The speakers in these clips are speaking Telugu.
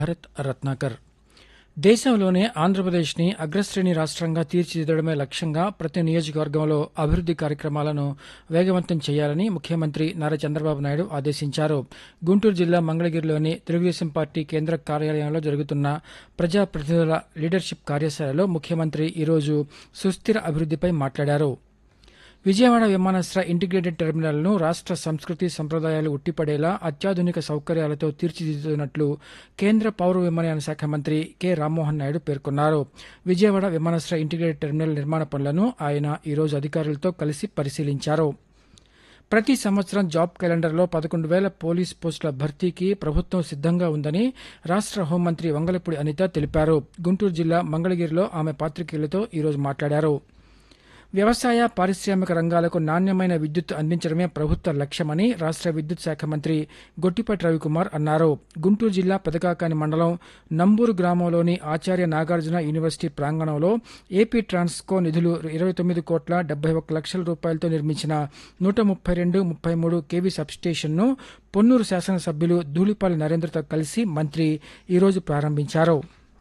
భరత్ రత్నాకర్ దేశంలోనే ఆంధ్రప్రదేశ్ని అగ్రశ్రేణి రాష్ట్రంగా తీర్చిదిద్దడమే లక్ష్యంగా ప్రతి నియోజకవర్గంలో అభివృద్ది కార్యక్రమాలను వేగవంతం చేయాలని ముఖ్యమంత్రి నారా చంద్రబాబు నాయుడు ఆదేశించారు గుంటూరు జిల్లా మంగళగిరిలోని తెలుగుదేశం పార్టీ కేంద్ర కార్యాలయంలో జరుగుతున్న ప్రజాప్రతినిధుల లీడర్షిప్ కార్యశాలలో ముఖ్యమంత్రి ఈరోజు సుస్థిర అభివృద్దిపై మాట్లాడారు విజయవాడ విమానాశ్రయ ఇంటిగ్రేటెడ్ టెర్మినల్ను రాష్ట్ర సంస్కృతి సంప్రదాయాలు ఉట్టిపడేలా అత్యాధునిక సౌకర్యాలతో తీర్చిదిద్దుతున్నట్లు కేంద్ర పౌర విమానయాన శాఖ మంత్రి కె రామ్మోహన్ నాయుడు పేర్కొన్నారు విజయవాడ విమానాశ్రయ ఇంటిగ్రేటెడ్ టెర్మినల్ నిర్మాణ పనులను ఆయన ఈరోజు అధికారులతో కలిసి పరిశీలించారు ప్రతి సంవత్సరం జాబ్ క్యాలెండర్లో పదకొండు వేల పోలీస్ పోస్టుల భర్తీకి ప్రభుత్వం సిద్దంగా ఉందని రాష్ట్ర హోంమంత్రి వంగలపూడి అనిత తెలిపారు గుంటూరు జిల్లా మంగళగిరిలో ఆమె పాత్రికేయులతో ఈరోజు మాట్లాడారు వ్యవసాయ పారిశ్రామిక రంగాలకు నాణ్యమైన విద్యుత్ అందించడమే ప్రభుత్వ లక్ష్యమని రాష్ట్ర విద్యుత్ శాఖ మంత్రి గొట్టిపాటి రవికుమార్ అన్నారు గుంటూరు జిల్లా పెదకాకాని మండలం నంబూరు గ్రామంలోని ఆచార్య నాగార్జున యూనివర్సిటీ ప్రాంగణంలో ఏపీ ట్రాన్స్కో నిధులు ఇరవై తొమ్మిది కోట్ల డెబ్బై ఒక్క లక్షల రూపాయలతో నిర్మించిన నూట ముప్పై రెండు ముప్పై మూడు కేవీ సబ్స్టేషన్ను పొన్నూరు శాసనసభ్యులు ధూళిపాలి నరేంద్రతో కలిసి మంత్రి ఈరోజు ప్రారంభించారు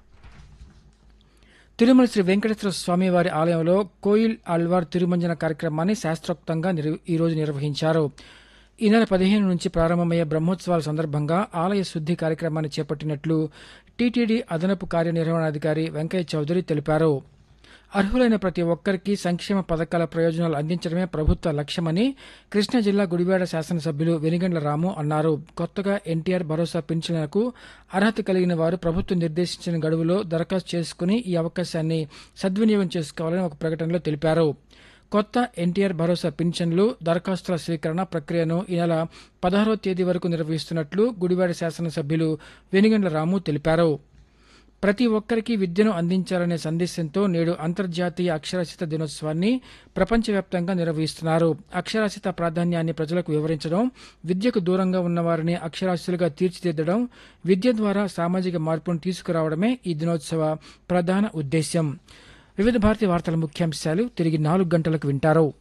తిరుమల శ్రీ వెంకటేశ్వర స్వామి వారి ఆలయంలో కోయిల్ ఆళ్వార్ తిరుమంజన కార్యక్రమాన్ని శాస్త్రోక్తంగా నిర్- ఈరోజు నిర్వహించారు ఈ నెల పదిహేను నుంచి ప్రారంభమయ్యే బ్రహ్మోత్సవాల సందర్భంగా ఆలయ శుద్ది కార్యక్రమాన్ని చేపట్టినట్లు టీటీడీ అదనపు కార్యనిర్వహణాధికారి వెంకయ్య చౌదరి తెలిపారు అర్హులైన ప్రతి ఒక్కరికి సంక్షేమ పథకాల ప్రయోజనాలు అందించడమే ప్రభుత్వ లక్ష్యమని కృష్ణా జిల్లా గుడివాడ శాసనసభ్యులు వెనిగండ్ల రాము అన్నారు కొత్తగా ఎన్టీఆర్ భరోసా పింఛన్లకు అర్హత కలిగిన వారు ప్రభుత్వం నిర్దేశించిన గడువులో దరఖాస్తు చేసుకుని ఈ అవకాశాన్ని సద్వినియోగం చేసుకోవాలని ఒక ప్రకటనలో తెలిపారు కొత్త ఎన్టీఆర్ భరోసా పింఛన్లు దరఖాస్తుల స్వీకరణ ప్రక్రియను ఈ నెల పదహారవ తేదీ వరకు నిర్వహిస్తున్నట్లు గుడివాడ శాసనసభ్యులు వెనిగండ్ల రాము తెలిపారు ప్రతి ఒక్కరికి విద్యను అందించాలనే సందేశంతో నేడు అంతర్జాతీయ అక్షరాస్యత దినోత్సవాన్ని ప్రపంచవ్యాప్తంగా నిర్వహిస్తున్నారు అక్షరాస్యత ప్రాధాన్యాన్ని ప్రజలకు వివరించడం విద్యకు దూరంగా ఉన్న వారిని అక్షరాస్యులుగా తీర్చిదిద్దడం విద్య ద్వారా సామాజిక మార్పును తీసుకురావడమే ఈ దినోత్సవ ప్రధాన ఉద్దేశ్యం వివిధ భారతి వార్తల ముఖ్యాంశాలు తిరిగి నాలుగు గంటలకు వింటారు